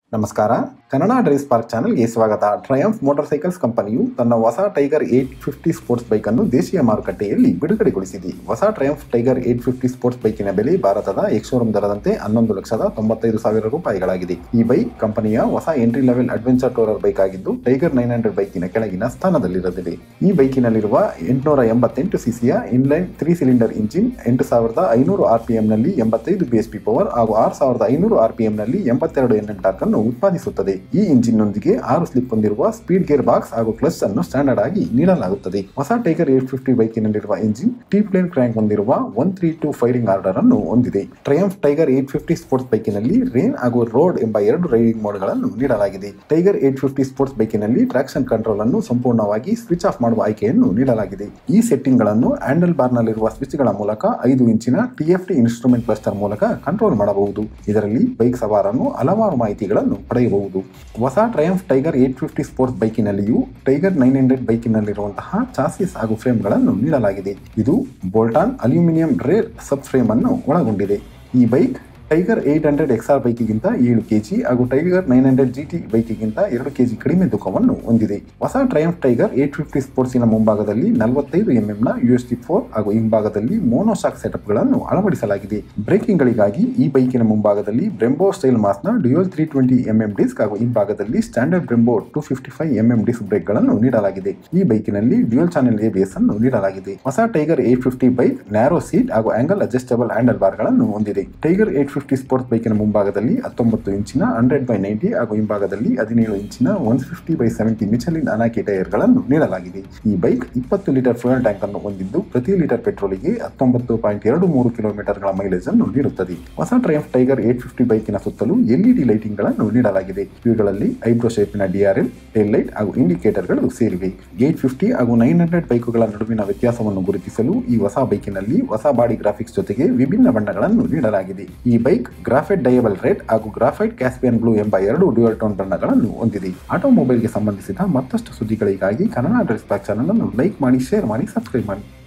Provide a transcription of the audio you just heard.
ನಮಸ್ಕಾರ Kannada drive spark ಚಾನೆಲ್ಗೆ ಸ್ವಾಗತ ಟ್ರಯಂಫ್ ಮೋಟಾರ್ ಸೈಕಲ್ಸ್ ಕಂಪನಿಯು ತನ್ನ ಹೊಸ Tiger eight fifty sports bike ಅನ್ನು ದೇಶೀಯ ಮಾರುಕಟ್ಟೆಯಲ್ಲಿ ಬಿಡುಗಡೆಗೊಳಿಸಿದೆ ಹೊಸ Triumph Tiger eight fifty sports ಬೈಕಿನ ಬೆಲೆ ಭಾರತದ ಎಕ್ಸೋರೂಮ್ ದರದಂತೆ ಹನ್ನೊಂದು ಲಕ್ಷದ ತೊಂಬತ್ತೈದು ಸಾವಿರ ರೂಪಾಯಿಗಳಾಗಿದೆ ಈ ಬೈಕ್ ಕಂಪನಿಯ ಹೊಸ entry level adventure tourer bike ಆಗಿದ್ದು ಟೈಗರ್ ನೈನ್ ಹಂಡ್ರೆಡ್ ಬೈಕಿನ ಕೆಳಗಿನ ಸ್ಥಾನದಲ್ಲಿರಲಿದೆ ಈ ಬೈಕಿನಲ್ಲಿರುವ ಎಂಟುನೂರ ಎಂಬತ್ತೆಂಟು ಸಿಸಿಯ ಇನ್ಲೈನ್ ತ್ರೀ ಸಿಲಿಂಡರ್ ಇಂಜಿನ್ ಎಂಟು ಸಾವಿರದ ಐನೂರು ಆರ್ಪಿಎಂನಲ್ಲಿ ಎಂಬತ್ತೈದು ಬಿಎಸ್ಪಿ ಪವರ್ ಹಾಗೂ ಆರು ಸಾವಿರದ ಐನೂರು ಆರ್ಪಿಎಂನಲ್ಲಿ ಎಂಬತ್ತೆರಡು ಎನ್ಎಂ ಟಾರ್ಕ್ ಅನ್ನು ಉತ್ಪಾದಿಸುತ್ತದೆ ಈ ಇಂಜಿನ್ನೊಂದಿಗೆ ಆರು ಸ್ಲಿಪ್ ಹೊಂದಿರುವ ಸ್ಪೀಡ್ ಗೇರ್ ಬಾಕ್ಸ್ ಹಾಗೂ ಕ್ಲಚ್ ಅನ್ನು ಸ್ಟ್ಯಾಂಡರ್ಡ್ ಆಗಿ ನೀಡಲಾಗುತ್ತದೆ ಹೊಸ ಟೈಗರ್ ಏಟ್ ಫಿಫ್ಟಿ ಬೈಕಿನಲ್ಲಿರುವ ಇಂಜಿನ್ ಟಿ ಪ್ಲೇನ್ ಕ್ರ್ಯಾಂಕ್ ಹೊಂದಿರುವ one three two firing order ಅನ್ನು ಹೊಂದಿದೆ Triumph Tiger eight fifty sports ಬೈಕಿನಲ್ಲಿ ರೇನ್ ಹಾಗೂ ರೋಡ್ ಎಂಬ ಎರಡು ರೈಡಿಂಗ್ ಮೋಡ್ಗಳನ್ನು ನೀಡಲಾಗಿದೆ ಟೈಗರ್ ಏಟ್ ಫಿಫ್ಟಿ ಸ್ಪೋರ್ಟ್ಸ್ ಬೈಕಿನಲ್ಲಿ ಟ್ರಾಕ್ಷನ್ ಕಂಟ್ರೋಲ್ ಅನ್ನು ಸಂಪೂರ್ಣವಾಗಿ ಸ್ವಿಚ್ ಆಫ್ ಮಾಡುವ ಆಯ್ಕೆಯನ್ನು ನೀಡಲಾಗಿದೆ ಈ ಸೆಟ್ಟಿಂಗ್ ಗಳನ್ನು ಹ್ಯಾಂಡಲ್ ಬಾರ್ ನಲ್ಲಿರುವ ಸ್ವಿಚ್ ಗಳ ಮೂಲಕ ಐದು ಇಂಚಿನ ಟಿಎಫ್ಟಿ ಇನ್ಸ್ಟ್ರೂಮೆಂಟ್ ಕ್ಲಸ್ಟರ್ ಮೂಲಕ ಕಂಟ್ರೋಲ್ ಮಾಡಬಹುದು ಇದರಲ್ಲಿ ಬೈಕ್ ಸವಾರನು ಹಲವಾರು ಮಾಹಿತಿಗಳನ್ನು ಪಡೆಯಬಹುದು ಹೊಸ Triumph Tiger eight fifty sports ಬೈಕಿನಲ್ಲಿಯೂ ಟೈಗರ್ ನೈನ್ ಹಂಡ್ರೆಡ್ ಬೈಕಿನಲ್ಲಿರುವಂತಹ ಚಾಸಿಸ್ ಹಾಗೂ ಫ್ರೇಮ್ಗಳನ್ನು ನೀಡಲಾಗಿದೆ ಇದು bolt on aluminium rear sub frame ಅನ್ನು ಒಳಗೊಂಡಿದೆ ಈ bike Tiger eight hundred XR ಬೈಕಿಗಿಂತ ಏಳು ಕೆಜಿ ಹಾಗೂ ಟೈಗರ್ ನೈನ್ ಹಂಡ್ರೆಡ್ ಜಿಟಿ ಬೈಕಿಗಿಂತ ಎರಡು ಕೆಜಿ ಕಡಿಮೆ ತೂಕವನ್ನು ಹೊಂದಿದೆ ಹೊಸ ಟ್ರಯಂಫ್ ಟೈಗರ್ ಏಟ್ ಫಿಫ್ಟಿ ಸ್ಪೋರ್ಟ್ಸಿನ ಮುಂಭಾಗದಲ್ಲಿ ನಲವತ್ತೈದು ಎಂಎಂನ ಯು ಎಸ್ ಟಿ ಫೋರ್ ಹಾಗೂ ಹಿಂಭಾಗದಲ್ಲಿ ಮೋನೋಶಾಕ್ ಸೆಟಪ್ಗಳನ್ನು ಅಳವಡಿಸಲಾಗಿದೆ ಬ್ರೇಕಿಂಗ್ಗಳಿಗಾಗಿ ಈ ಬೈಕಿನ ಮುಂಭಾಗದಲ್ಲಿ ಬ್ರೆಂಬೋ ಸ್ಟೈಲ್ ಮಾಸ್ನ dual three twenty MM disc ಹಾಗೂ ಹಿಂಭಾಗದಲ್ಲಿ standard Brembo two fifty five MM disc ಬ್ರೇಕ್ಗಳನ್ನು ನೀಡಲಾಗಿದೆ ಈ ಬೈಕಿನಲ್ಲಿ ಡ್ಯೂಯಲ್ ಚಾನೆಲ್ ಎಬಿಎಸ್ ಅನ್ನು ನೀಡಲಾಗಿದೆ ಹೊಸ Tiger eight fifty bike narrow seat ಹಾಗೂ ಆಂಗಲ್ ಅಡ್ಜಸ್ಟಬಲ್ ಹ್ಯಾಂಡಲ್ ಬಾರ್ಗಳನ್ನು ಹೊಂದಿದೆ ಟೈಗರ್ ಏಟ್ ಫಿಫ್ಟಿ ಸ್ಪೋರ್ಟ್ಸ್ ಬೈಕಿನ ಮುಂಭಾಗದಲ್ಲಿ ಹತ್ತೊಂಬತ್ತು ಇಂಚಿನ ಹಂಡ್ರೆಡ್ ಬೈ ನೈಂಟಿ ಹಾಗೂ ಹಿಂಭಾಗದಲ್ಲಿ ಹದಿನೇಳು ಇಂಚಿನ one fifty by seventy Michelin Anakee ಟೈರ್ಗಳನ್ನು ನೀಡಲಾಗಿದೆ ಈ ಬೈಕ್ ಇಪ್ಪತ್ತು ಲೀಟರ್ ಫ್ಯೂಯಲ್ ಟ್ಯಾಂಕ್ ಅನ್ನು ಹೊಂದಿದ್ದು ಪ್ರತಿ ಲೀಟರ್ ಪೆಟ್ರೋಲಿಗೆ ಹತ್ತೊಂಬತ್ತು ಪಾಯಿಂಟ್ ಎರಡು ಮೂರು ಕಿಲೋಮೀಟರ್ಗಳ ಮೈಲೇಜ್ ಅನ್ನು ನೀಡುತ್ತದೆ ಹೊಸ ಟ್ರಯಂಫ್ ಟೈಗರ್ ಏಟ್ ಫಿಫ್ಟಿ ಬೈಕಿನ ಸುತ್ತಲೂ ಎಲ್ಇಡಿ ಲೈಟಿಂಗ್ ಗಳನ್ನು ನೀಡಲಾಗಿದೆ ಇವುಗಳಲ್ಲಿ ಐಬ್ರೋ ಶೇಪಿನ ಡಿಆರ್ಎಲ್ ಟೇಲ್ ಲೈಟ್ ಹಾಗೂ ಇಂಡಿಕೇಟರ್ಗಳು ಸೇರಿವೆ ಏಟ್ ಫಿಫ್ಟಿ ಹಾಗೂ ನೈನ್ ಹಂಡ್ರೆಡ್ ಬೈಕುಗಳ ನಡುವಿನ ವ್ಯತ್ಯಾಸವನ್ನು ಗುರುತಿಸಲು ಈ ಹೊಸ ಬೈಕಿನಲ್ಲಿ ಹೊಸ ಬಾಡಿ ಗ್ರಾಫಿಕ್ಸ್ ಜೊತೆಗೆ ವಿಭಿನ್ನ ಬಣ್ಣಗಳನ್ನು ನೀಡಲಾಗಿದೆ ಈ ಬೈಕ್ ಗ್ರಾಫೈಟ್ ಡಯಬಲ್ ರೆಡ್ ಹಾಗೂ ಗ್ರಾಫೈಟ್ ಕ್ಯಾಸ್ಪಿಯನ್ ಬ್ಲೂ ಎಂಬ ಎರಡು ಡ್ಯೂಯಲ್ ಟೋನ್ ಬಣ್ಣಗಳನ್ನು ಹೊಂದಿದೆ ಆಟೋಮೊಬೈಲ್ಗೆ ಸಂಬಂಧಿಸಿದ ಮತ್ತಷ್ಟು ಸುದ್ದಿಗಳಿಗಾಗಿ ಕನ್ನಡ ಡ್ರೆಸ್ ಪ್ಯಾಕ್ ಚಾನಲ್ ಅನ್ನು ಲೈಕ್ ಮಾಡಿ ಶೇರ್ ಮಾಡಿ ಸಬ್ಸ್ಕ್ರೈಬ್ ಮಾಡಿ